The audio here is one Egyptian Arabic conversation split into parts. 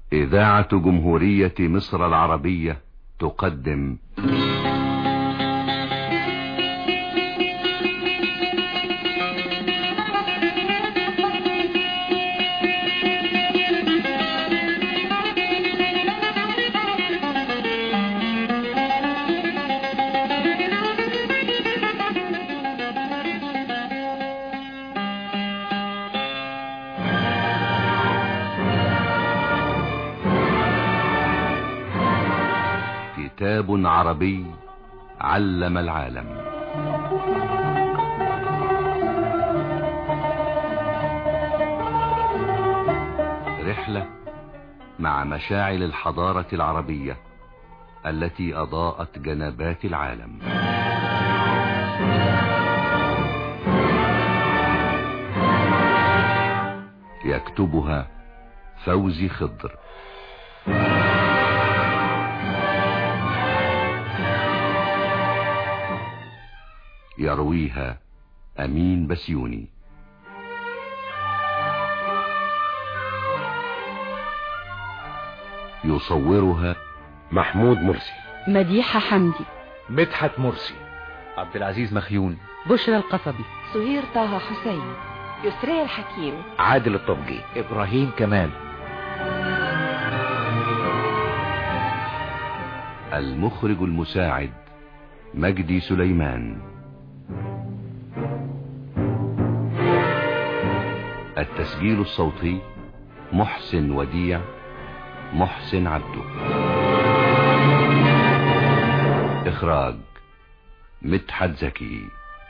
إذاعة جمهورية مصر العربية تقدم كتاب عربي علم العالم رحلة مع مشاعل الحضارة العربية التي أضاءت جنبات العالم يكتبها فوزي خضر يرويها أمين بسيوني يصورها محمود مرسي مديحة حمدي مدحت مرسي عبد العزيز مخيون بشرى القصبي سهير طه حسين يسري الحكيم عادل الطبجي إبراهيم كمال المخرج المساعد مجدي سليمان التسجيل الصوتي محسن وديع محسن عبده إخراج مدحت زكي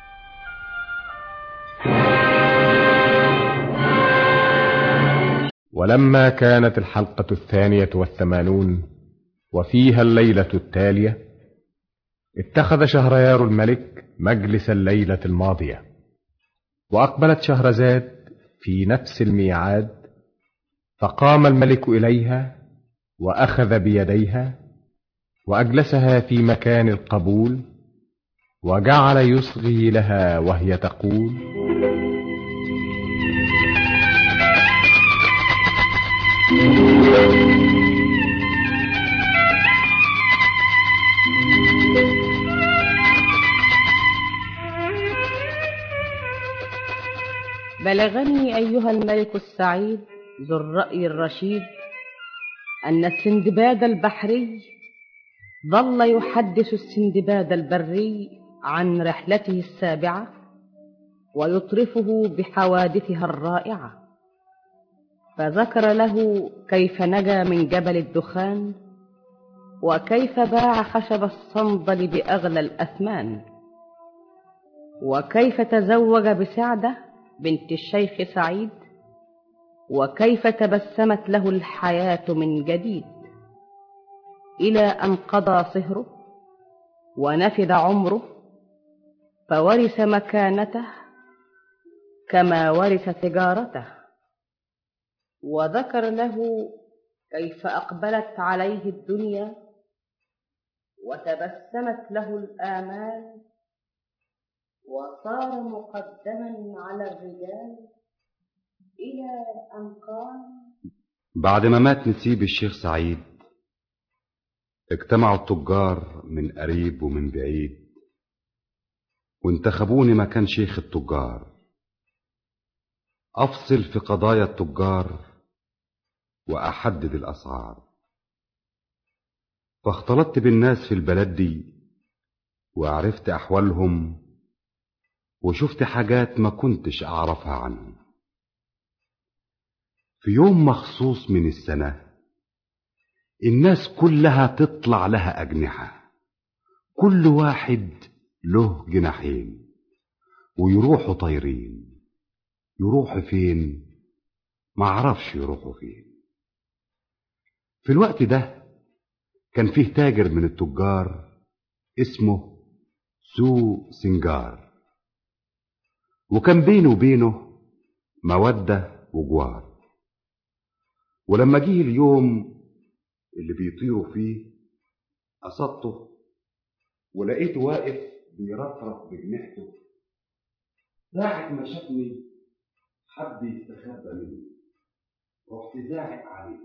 ولما كانت الحلقة الثانية والثمانون وفيها الليلة التالية اتخذ شهريار الملك مجلس الليلة الماضية وأقبلت شهرزاد في نفس الميعاد فقام الملك إليها وأخذ بيديها وأجلسها في مكان القبول وجعل يصغي لها وهي تقول بلغني أيها الملك السعيد ذو الرأي الرشيد أن السندباد البحري ظل يحدث السندباد البري عن رحلته السابعة ويطرفه بحوادثها الرائعة فذكر له كيف نجا من جبل الدخان وكيف باع خشب الصندل بأغلى الأثمان وكيف تزوج بسعده بنت الشيخ سعيد وكيف تبسمت له الحياة من جديد إلى أن قضى صهره ونفذ عمره فورث مكانته كما ورث تجارته وذكر له كيف أقبلت عليه الدنيا وتبسمت له الآمال وصار مقدما على الرجال إلى أن قال بعد ما مات نسيب الشيخ سعيد اجتمعوا التجار من قريب ومن بعيد وانتخبوني مكان شيخ التجار أفصل في قضايا التجار وأحدد الأسعار فاختلطت بالناس في البلد دي وعرفت أحوالهم وشفت حاجات ما كنتش أعرفها عنهم في يوم مخصوص من السنة الناس كلها تطلع لها أجنحة كل واحد له جناحين ويروحوا طايرين يروحوا فين معرفش يروحوا فين في الوقت ده كان فيه تاجر من التجار اسمه سو سنجار وكان بينه وبينه مودة وجوار ولما جه اليوم اللي بيطيروا فيه قصدته ولقيته واقف بيرفرف بجناحته ساعة ما شافني حب يستخبى مني رحت زاعق عليه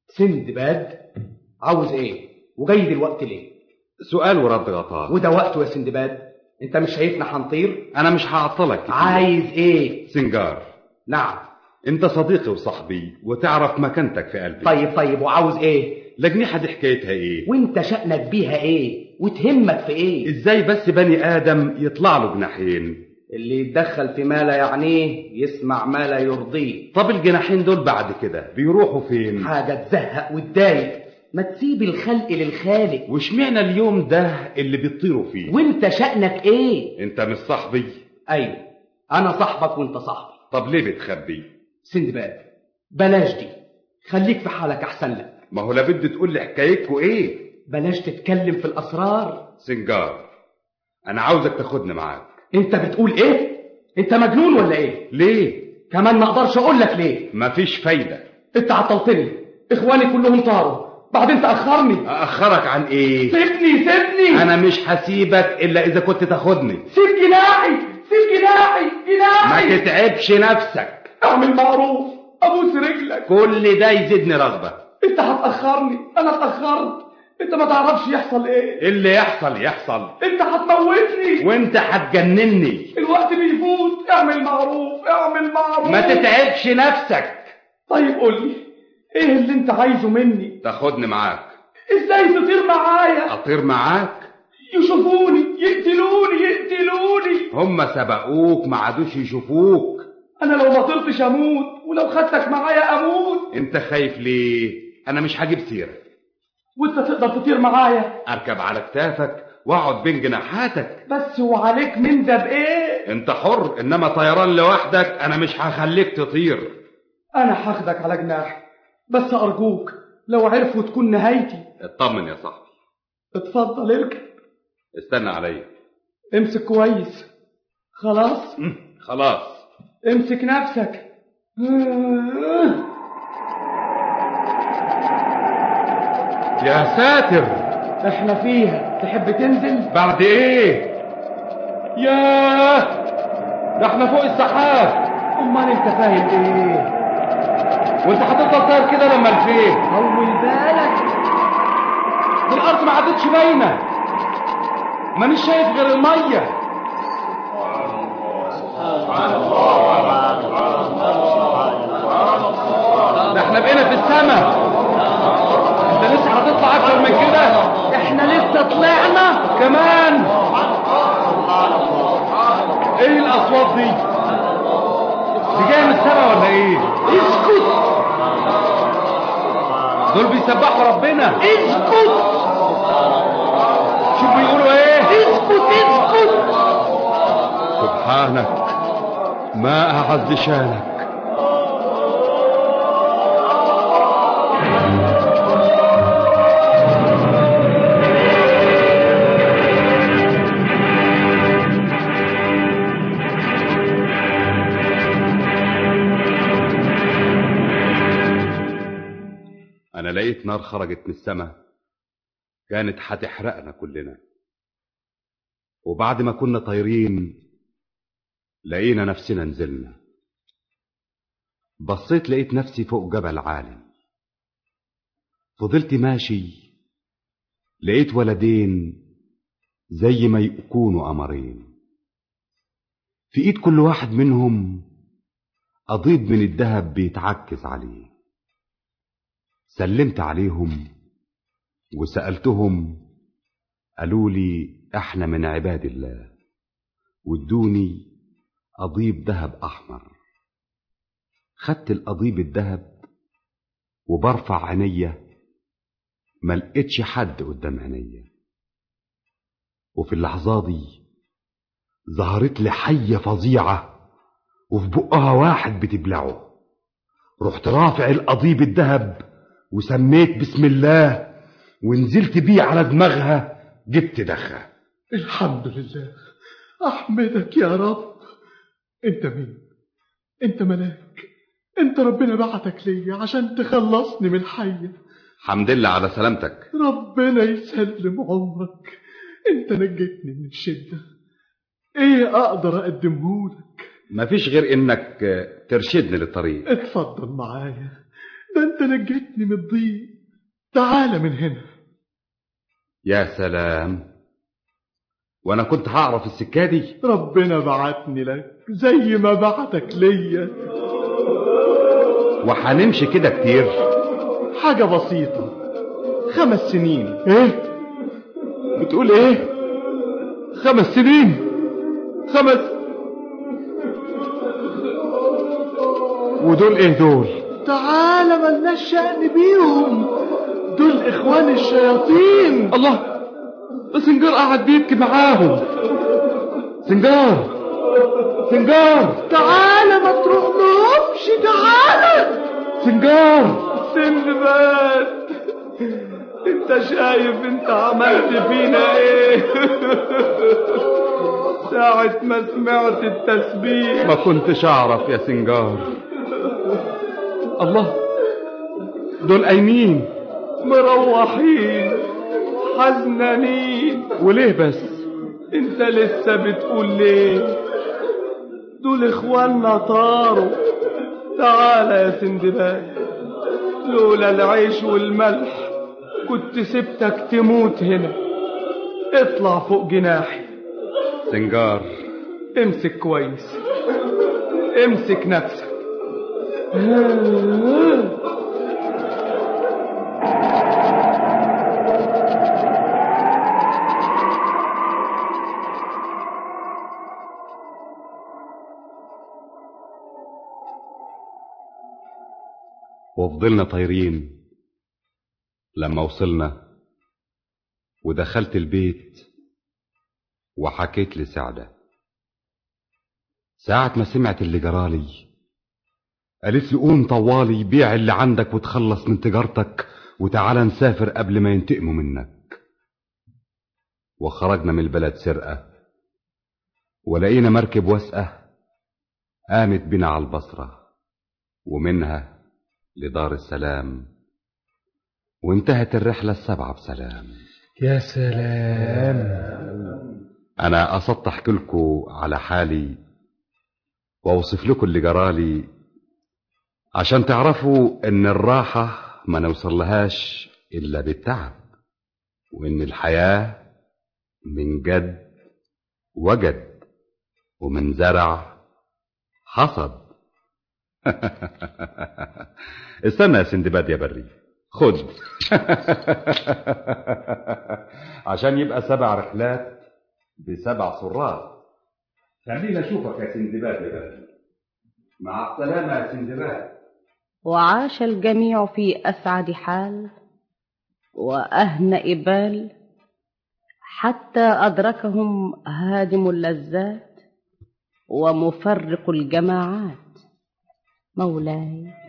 سندباد عاوز ايه وجاي دلوقتي ليه سؤال ورد غطاء وده وقته يا سندباد انت مش شايفنا هنطير انا مش هعطلك كتير. عايز ايه سنجار نعم انت صديقي وصاحبي وتعرف مكانتك في قلبي طيب طيب وعاوز ايه لجنيحة دي حكايتها ايه وانت شأنك بيها ايه وتهمك في ايه ازاي بس بني ادم يطلع له جناحين اللي يتدخل في ما لا يعنيه يسمع ما لا يرضيه طب الجناحين دول بعد كده بيروحوا فين حاجة تزهق وتضايق ما تسيب الخلق للخالق واشمعنى اليوم ده اللي بيطيروا فيه وانت شأنك ايه انت مش صاحبي ايوه انا صاحبك وانت صاحبي طب ليه بتخبي سندباد بلاش دي خليك في حالك احسن لك ما هو لابد تقول لي حكايتكوا ايه بلاش تتكلم في الاسرار سنجار انا عاوزك تاخدني معاك انت بتقول ايه انت مجنون ولا ايه ليه كمان ما اقدرش اقول لك ليه مفيش فايدة انت عطلتني اخواني كلهم طاروا بعدين تاخرني اخرك عن ايه سيبني سيبني انا مش هسيبك الا اذا كنت تاخدني سيب جناحي سيب جناحي ما جناحي تتعبش نفسك اعمل معروف ابوس رجلك كل ده يزيدني رغبة انت هتاخرني انا اتاخرت انت ما تعرفش يحصل ايه اللي يحصل يحصل انت هتموتني وانت هتجنني الوقت بيفوت اعمل معروف اعمل معروف ما تتعبش نفسك طيب قول لي ايه اللي انت عايزه مني تاخدني معاك ازاي تطير معايا اطير معاك يشوفوني يقتلوني يقتلوني هم سبقوك ما عادوش يشوفوك انا لو ما طرتش اموت ولو خدتك معايا اموت انت خايف ليه انا مش هجيب سيرة وانت تقدر تطير معايا اركب على كتافك واقعد بين جناحاتك بس وعليك من ده بايه انت حر انما طيران لوحدك انا مش هخليك تطير انا هاخدك على جناحي بس ارجوك لو عرفوا تكون نهايتي اطمن يا صاحبي اتفضل اركب استنى عليا امسك كويس خلاص خلاص امسك نفسك يا ساتر احنا فيها تحب تنزل بعد ايه ياه ده احنا فوق السحاب امال انت فاهم ايه وانت هتفضل طاير كده لما لفين طول بالك دي الارض ما عادتش باينه مانيش شايف غير الميه ده احنا بقينا في السماء انت لسه هتطلع اكتر من كده احنا لسه طلعنا كمان ايه الاصوات دي دي جايه من السماء ولا ايه اسكت دول بيسبحوا ربنا اسكت شوف بيقولوا ايه اسكت اسكت سبحانك ما اعز شانك انا لقيت نار خرجت من السماء كانت هتحرقنا كلنا وبعد ما كنا طايرين لقينا نفسنا نزلنا بصيت لقيت نفسي فوق جبل عالي فضلت ماشي لقيت ولدين زي ما يكونوا قمرين في ايد كل واحد منهم قضيب من الذهب بيتعكز عليه سلمت عليهم وسألتهم قالوا لي احنا من عباد الله وادوني قضيب ذهب احمر خدت القضيب الذهب وبرفع عينيا ما لقيتش حد قدام عينيا وفي اللحظة دي ظهرت لي حية فظيعة وفي بقها واحد بتبلعه رحت رافع القضيب الذهب وسميت بسم الله ونزلت بيه على دماغها جبت دخة الحمد لله احمدك يا رب انت مين انت ملاك انت ربنا بعتك ليا عشان تخلصني من حية حمد لله على سلامتك ربنا يسلم عمرك انت نجيتني من الشدة ايه اقدر اقدمهولك مفيش غير انك ترشدني للطريق اتفضل معايا ده انت نجيتني من الضيق تعال من هنا يا سلام وانا كنت هعرف السكه دي ربنا بعتني لك زي ما بعتك ليا وهنمشي كده كتير حاجة بسيطة خمس سنين ايه بتقول ايه خمس سنين خمس ودول ايه دول تعالى ملناش شأن بيهم دول اخوان الشياطين الله ده سنجار قاعد بيبكي معاهم سنجار سنجار تعالى ما تروحلهمش تعالى سنجار سندباد انت شايف انت عملت فينا ايه ساعة ما سمعت التسبيح ما كنتش اعرف يا سنجار الله دول قايمين مروحين حزنانين وليه بس انت لسه بتقول ليه دول اخواننا طاروا تعالى يا سندباد لولا العيش والملح كنت سبتك تموت هنا اطلع فوق جناحي سنجار امسك كويس امسك نفسك وفضلنا طايرين لما وصلنا ودخلت البيت وحكيت لسعدة ساعة ما سمعت اللي جرالي قالت لي قوم طوالي بيع اللي عندك وتخلص من تجارتك وتعالى نسافر قبل ما ينتقموا منك وخرجنا من البلد سرقة ولقينا مركب واسقة قامت بنا على البصرة ومنها لدار السلام وانتهت الرحلة السبعة بسلام يا سلام أنا قصدت أحكي لكم على حالي وأوصف لكم اللي جرالي عشان تعرفوا إن الراحة ما نوصلهاش إلا بالتعب وإن الحياة من جد وجد ومن زرع حصد استنى يا سندباد يا بري خد عشان يبقى سبع رحلات بسبع سرات خلينا اشوفك يا سندباد يا بري مع السلامة يا سندباد وعاش الجميع في أسعد حال وأهنأ بال حتى أدركهم هادم اللذات ومفرق الجماعات مولاي